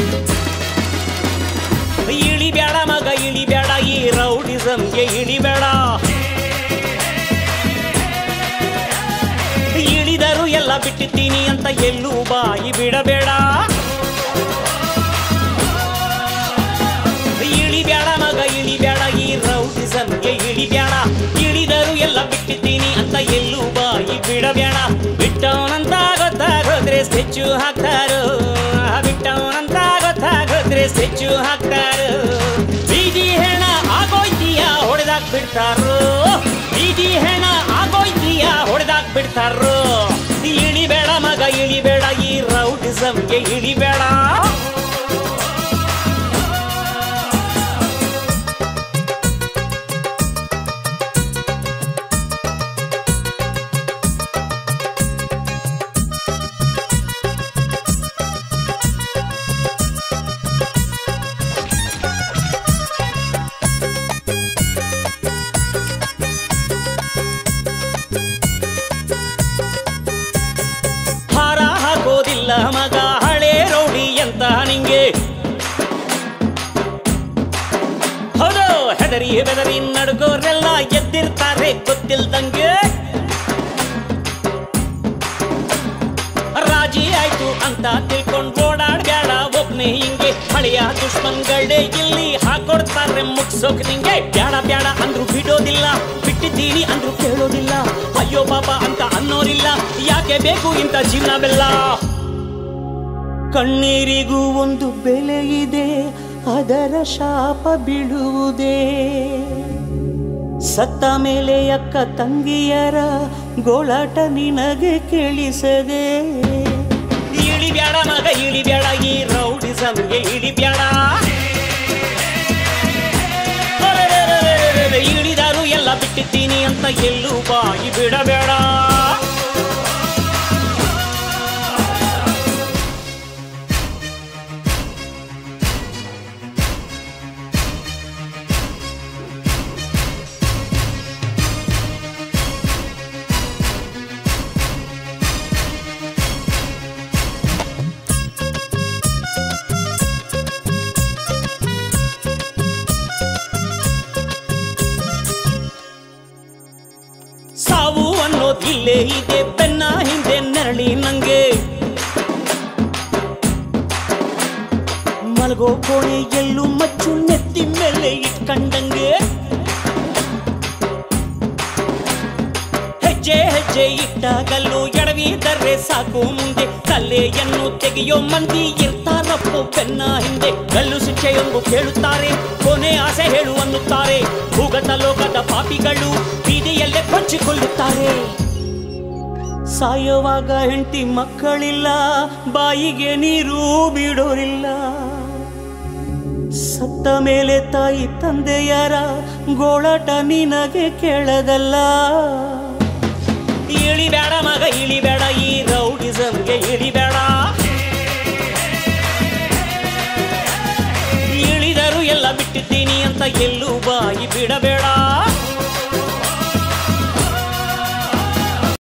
ಇಳಿಬೇಡ ಮಗ ಇಳಿಬೇಡ ಈ ರೌಡಿಸಂಗೆ ಇಳಿಬೇಡ ಇಳಿದರು ಎಲ್ಲ ಬಿಟ್ಟಿದ್ದೀನಿ ಅಂತ ಎಲ್ಲೂ ಬಾಯಿ ಬಿಡಬೇಡ ಇಳಿಬೇಡ ಮಗ ಇಳಿಬೇಡ ಈ ರೌಡಿಸಂಗೆ ಇಳಿಬೇಡ ಇಳಿದರು ಎಲ್ಲ ಬಿಟ್ಟಿದ್ದೀನಿ ಅಂತ ಎಲ್ಲೂ ಬಾಯಿ ಬಿಡಬೇಡ ಬಿಟ್ಟವನಂತ ಗೊತ್ತಾಗೋದ್ರೆ ಸ್ಟೆಚ್ಚು ಹಾಕ್ತಾರೋ ಬಿಟ್ಟವನಂತ ಗೊತ್ತಾಗೋದ್ರೆ ಸ್ಟೆಚ್ಚು ಹಾಕ್ತಾರೋ ಬೀದಿ ಹೆಣ ಆಗೋಯ್ತೀಯ ಹೊಡೆದಾಕ್ ಬಿಡ್ತಾರೋ ಬೀದಿ ಹೆಣ ಆಗೋಯ್ತೀಯ ಹೊಡೆದಾಕ್ ಬಿಡ್ತಾರೋ ಇಳಿಬೇಡ ಮಗ ಇಳಿಬೇಡ ಈ ರೌಡಿಸಂಗೆ ಇಳಿಬೇಡ ಹಾರ ಹಾಕೋದಿಲ್ಲ ಮಗ ಹಳೆ ರೌಡಿ ಅಂತ ನಿಂಗೆ ಹೌದು ಹೆದರಿ ಬೆದರಿ ನಡ್ಗೋರೆಲ್ಲ ಎದ್ದಿರ್ತಾರೆ ಗೊತ್ತಿಲ್ದಂಗೆ ರಾಜಿ ಆಯ್ತು ಅಂತ ತಿಳ್ಕೊಂಡ್ ಓಡಾಡ್ಬೇಡ ಒಬ್ನೇ ಹಿಂಗೆ ಹಳೆಯ ದುಷ್ಮನ್ಗಳೇ ಇಲ್ಲಿ ಹಾಕೊಡ್ತಾರೆ ಮುಗ್ಸೋಕ್ ನಿಂಗೆ ಬ್ಯಾಡ ಬ್ಯಾಡ ಅಂದ್ರು ಬಿಡೋದಿಲ್ಲ ಬಿಟ್ಟಿದ್ದೀನಿ ಅಂದ್ರು ಕೇಳೋದಿಲ್ಲ ಅಯ್ಯೋ ಪಾಪ ಅಂತ ಅನ್ನೋರಿಲ್ಲ ಯಾಕೆ ಬೇಕು ಇಂಥ ಜೀವನವೆಲ್ಲ ಕಣ್ಣೀರಿಗೂ ಒಂದು ಬೆಲೆ ಇದೆ ಅದರ ಶಾಪ ಬೀಳುವುದೇ ಸತ್ತ ಮೇಲೆ ಅಕ್ಕ ತಂಗಿಯರ ಗೋಳಾಟ ನಿನಗೆ ಕೇಳಿಸದೆ ಇಳಿಬ್ಯಾಡ ಮಗ ಇಳಿಬ್ಯಾಡ ಈ ರೌಡಿಸಮ್ಗೆ ಇಳಿಬ್ಯಾಡ ಅರೆರೆರೆರೆರೆ, ಇಳಿದಾರು ಎಲ್ಲ ಬಿಟ್ಟಿದ್ದೀನಿ ಅಂತ ಎಲ್ಲೂ ಬಾಯಿ ಬಿಡಬೇಡ ಸಾವು ಅನ್ನೋದು ಇಲ್ಲೇ ಇದೆ ಬೆನ್ನ ಹಿಂದೆ ನೆರಳಿ ನಂಗೆ ಮಲಗೋ ಕೋಣೆ ಎಲ್ಲೂ ಮಚ್ಚು ನೆತ್ತಿ ಮೇಲೆ ಇಟ್ಕಂಡಂಗೆ ಹೆಜ್ಜೆ ಹೆಜ್ಜೆ ಇಟ್ಟಾಗಲ್ಲೂ ಎಡವಿದರೆ ಸಾಕು ಮುಂದೆ ತಲೆಯನ್ನು ತೆಗೆಯೋ ಮಂದಿ ಇರ್ತಾರಪ್ಪು ಬೆನ್ನ ಹಿಂದೆ ಗಲ್ಲು ಶಿಕ್ಷೆಯೊಂದು ಕೇಳುತ್ತಾರೆ ಕೊನೆ ಆಸೆ ಹೇಳು ಅನ್ನುತ್ತಾರೆ ಭೂಗತ ಲೋಕದ ಪಾಪಿಗಳು ಬೀದಿಯಲ್ಲೇ ಕೊಚ್ಚಿಕೊಳ್ಳುತ್ತಾರೆ ಸಾಯುವಾಗ ಹೆಂಡತಿ ಮಕ್ಕಳಿಲ್ಲ ಬಾಯಿಗೆ ನೀರು ಬಿಡೋರಿಲ್ಲ ಸತ್ತ ಮೇಲೆ ತಾಯಿ ತಂದೆಯರ ಗೋಳಾಟ ನಿನಗೆ ಕೇಳದಲ್ಲ ಇಳಿಬೇಡ ಮಗ ಇಳಿಬೇಡ